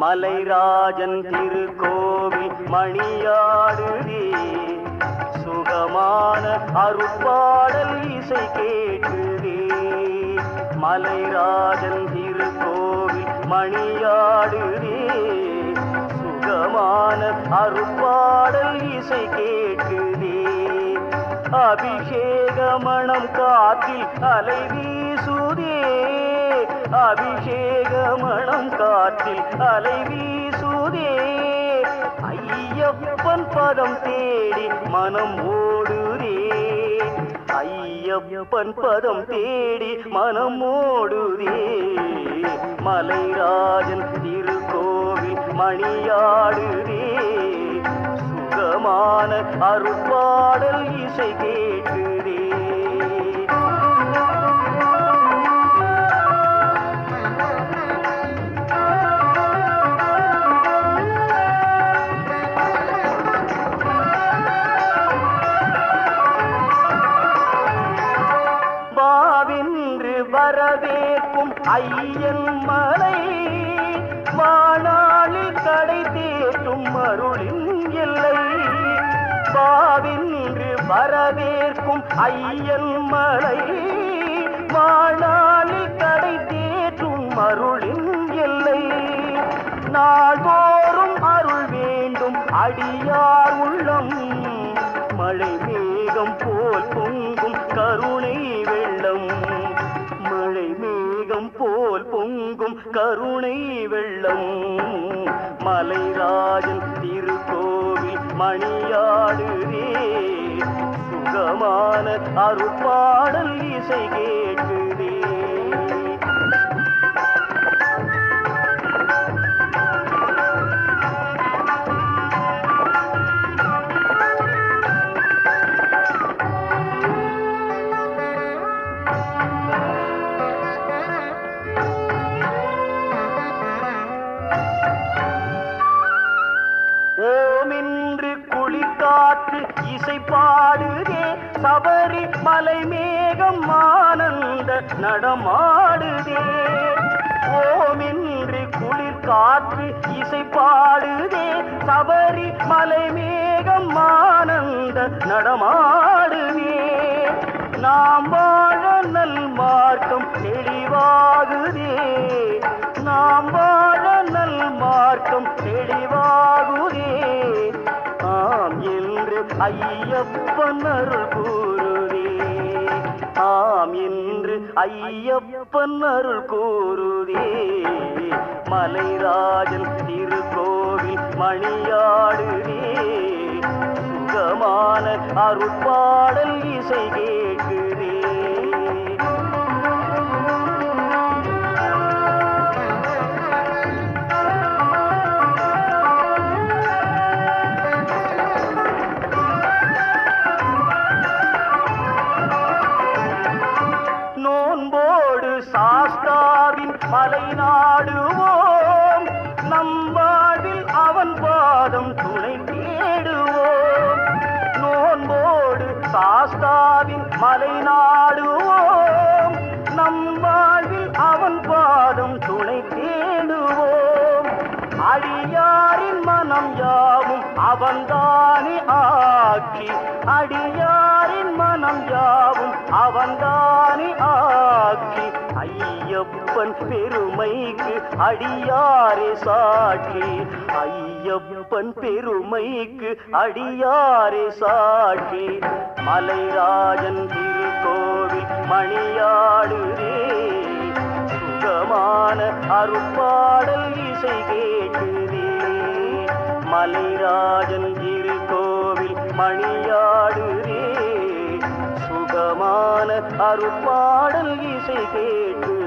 மலைராஜன் திருக்கோவில் மணியாடுதே சுகமான அருட்பாடல் இசை கேட்டுதே மலைராஜன் திருக்கோவில் மணியாடுதே சுகமான அருட்பாடல் இசை கேட்டுதே அபிஷேக மணம் காத்தில் அலை வீசுதே அபிஷேக மணம் காத்தில் அலை வீசுதே ஐயப்பன் பதம் தேடி மனம் ஓடுதே ஐயப்பன் பதம் தேடி மனம் ஓடுதே மலைராஜன் திருக்கோவில் மணியாடுதே சுகமான அருட்பாடல் இசை கேட்டுதே வாவென்று வரவேற்கும் ஐயன் மலை வாணாளில் கடை தேற்றும் அருளின் எல்லை வாவென்று வரவேற்கும் ஐயன் மலை வாணாளில் கடை தேற்றும் அருளின் எல்லை நாள்தோறும் அருள் வேண்டும் அடியார் உள்ளம் மழை மேகம் போல் பொங்கும் கருணை வெள்ளம் மழை மேகம் போல் பொங்கும் கருணை வெள்ளம் மலைராஜன் திருக்கோவில் மணியாடுதே சுகமான அருட்பாடல் இசை கேட்டுதே ஓமென்று குளிர்காற்று இசை பாடுதே சபரி மலை மேகம் ஆனந்த நடமாடுதே ஓமென்று குளிர்காற்று இசை பாடுதே சபரி மலை மேகம் ஆனந்த நடமாடுதே நாம் வாழ நல் மார்க்கம் தெளிவாகுதே நாம் வாழ நல் மார்க்கம் தெளிவாகுதே ஆம் என்று ஐயப்பன் அருள் கூறுதே ஆம் என்று ஐயப்பன் அருள் கூறுதே மலைராஜன் திருக்கோவில் மணியாடுதே சுகமான அருட்பாடல் இசை கேட்குதே நோன்போடு சாஸ்தாவின் மலை நாடுவோம் நம் வாழ்வில் அவன் பாதம் துணை தேடுவோம் நோன்போடு சாஸ்தாவின் மலை நாடுவோம் நம் வாழ்வில் அவன் பாதம் துணை தேடுவோம் அடியாரின் மனம் யாவும் அவன்தானே ஆக்கி அடியாரின் மனம் யாவும் அவன்தானே ஆக்கி ஐயப்பன் பெருமைக்கு அடியாரே சாட்சி ஐயப்பன் பெருமைக்கு அடியாரே சாட்சி மலைராஜன் திருக்கோவில் மணியாடுதே சுகமான அருட்பாடல் இசை கேட்டுதே மலைராஜன் திருக்கோவில் மணியாடுதே சுகமான அருட்பாடல் இசை கேட்டு